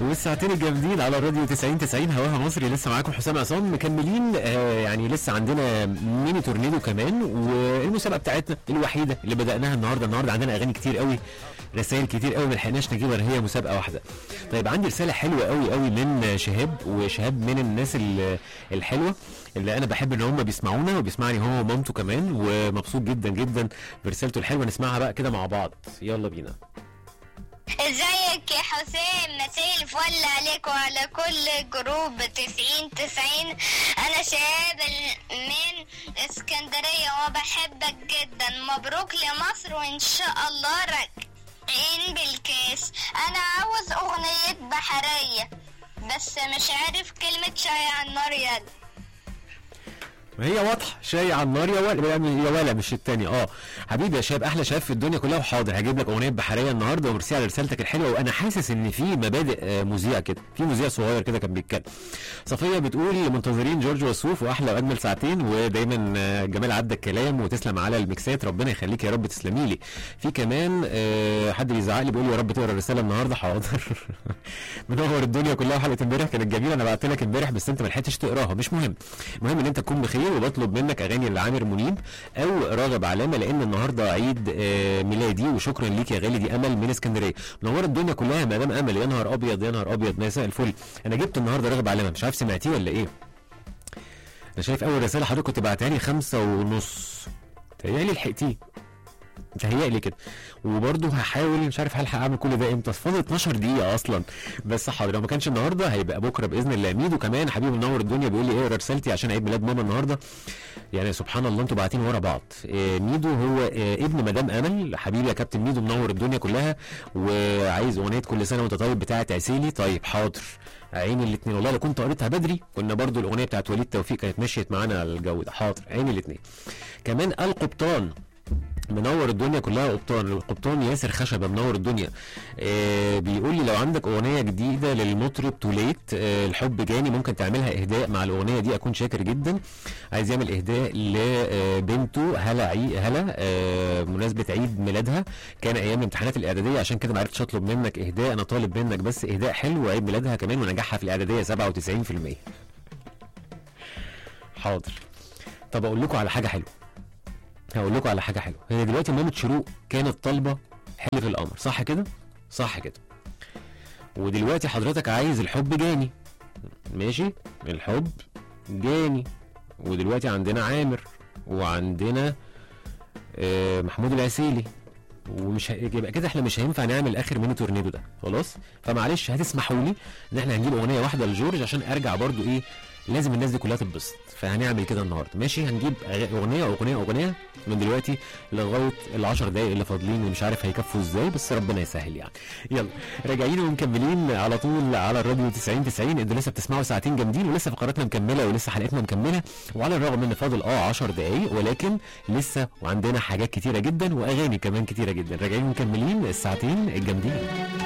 والساعتين الجامدين على الراديو 90 90 هواها مصري لسه معاكم حسام عصام مكملين آه يعني لسه عندنا ميني تورنيدو كمان والمسابقه بتاعتنا الوحيده اللي بداناها النهارده النهارده عندنا اغاني كتير قوي رسائل كتير قوي ما لحقناش نجيبها هي مسابقه واحده طيب عندي رساله حلوه قوي قوي من شهاب وشهاب من الناس ال- الحلوه اللي انا بحب ان هم بيسمعونا وبيسمعني هو ومامته كمان ومبسوط جدا جدا برسالته الحلوه نسمعها بقى كده مع بعض يلا بينا ازيك يا حسام مساء الفل عليك وعلى كل جروب تسعين تسعين انا شهاب ال- من اسكندرية وبحبك جدا مبروك لمصر وان شاء الله راجعين بالكاس انا عاوز اغنية بحرية بس مش عارف كلمة شاي على النار يلا ما هي واضحه شاي على النار يا ولا يا ولا مش التاني اه حبيبي يا شاب احلى شاب في الدنيا كلها وحاضر هجيب لك اغنيه بحريه النهارده وميرسي على رسالتك الحلوه وانا حاسس ان في مبادئ آه، مذيع كده في مذيع صغير كده كان بيتكلم صفيه بتقول منتظرين جورج وسوف واحلى واجمل ساعتين ودايما آه، جمال عدى الكلام وتسلم على الميكسات ربنا يخليك يا رب تسلمي لي في كمان آه، حد بيزعق لي بيقول لي يا رب تقرا الرساله النهارده حاضر منور الدنيا كلها وحلقه امبارح كانت جميله انا بعت لك امبارح بس انت ما لحقتش تقراها مش مهم المهم ان انت تكون بخير وبطلب منك اغاني لعامر منيب او راغب علامه لان النهارده عيد آه، ميلادي وشكرا ليك يا غالي دي امل من اسكندريه منوره الدنيا كلها يا مدام امل يا نهار ابيض يا نهار ابيض مساء الفل انا جبت النهارده راغب علامه مش عارف سمعتيه ولا ايه انا شايف اول رساله حضرتك كنت بعتها لي خمسة ونص تهيألي لحقتيه متهيألي كده وبرضه هحاول مش عارف هلحق اعمل كل ده امتى فاضل 12 دقيقه اصلا بس حاضر لو ما كانش النهارده هيبقى بكره باذن الله ميدو كمان حبيبي منور الدنيا بيقول لي اقرا رسالتي عشان عيد ميلاد ماما النهارده يعني سبحان الله انتوا باعتين ورا بعض إيه ميدو هو إيه ابن مدام امل حبيبي يا كابتن ميدو منور الدنيا كلها وعايز اغنيه كل سنه وانت طيب بتاعه عسيلي طيب حاضر عيني الاثنين والله لو كنت قريتها بدري كنا برضو الاغنيه بتاعت وليد توفيق كانت مشيت معانا على الجو ده حاضر عيني الاثنين كمان القبطان منور الدنيا كلها قبطان القبطان ياسر خشبه منور الدنيا آه بيقول لي لو عندك اغنيه جديده للمطرب توليت آه الحب جاني ممكن تعملها اهداء مع الاغنيه دي اكون شاكر جدا عايز يعمل اهداء لبنته هلا عي هلا آه مناسبه عيد ميلادها كان ايام امتحانات الاعداديه عشان كده ما عرفتش اطلب منك اهداء انا طالب منك بس اهداء حلو عيد ميلادها كمان ونجاحها في الاعداديه 97% حاضر طب اقول لكم على حاجه حلوه هقول لكم على حاجه حلوه هي دلوقتي مامة شروق كانت طالبه حلف القمر صح كده صح كده ودلوقتي حضرتك عايز الحب جاني ماشي الحب جاني ودلوقتي عندنا عامر وعندنا آه محمود العسيلي ومش ه... يبقى كده احنا مش هينفع نعمل اخر ميني تورنيدو ده خلاص فمعلش هتسمحوا لي ان احنا هنجيب اغنيه واحده لجورج عشان ارجع برضو ايه لازم الناس دي كلها تتبسط فهنعمل كده النهارده ماشي هنجيب أغ- اغنيه اغنيه اغنيه من دلوقتي لغايه ال10 دقايق اللي فاضلين ومش عارف هيكفوا ازاي بس ربنا يسهل يعني يلا راجعين ومكملين على طول على الراديو 90 90 انتوا لسه بتسمعوا ساعتين جامدين ولسه فقراتنا مكمله ولسه حلقتنا مكمله وعلى الرغم من فاضل اه 10 دقايق ولكن لسه وعندنا حاجات كتيره جدا واغاني كمان كتيره جدا راجعين ومكملين الساعتين الجامدين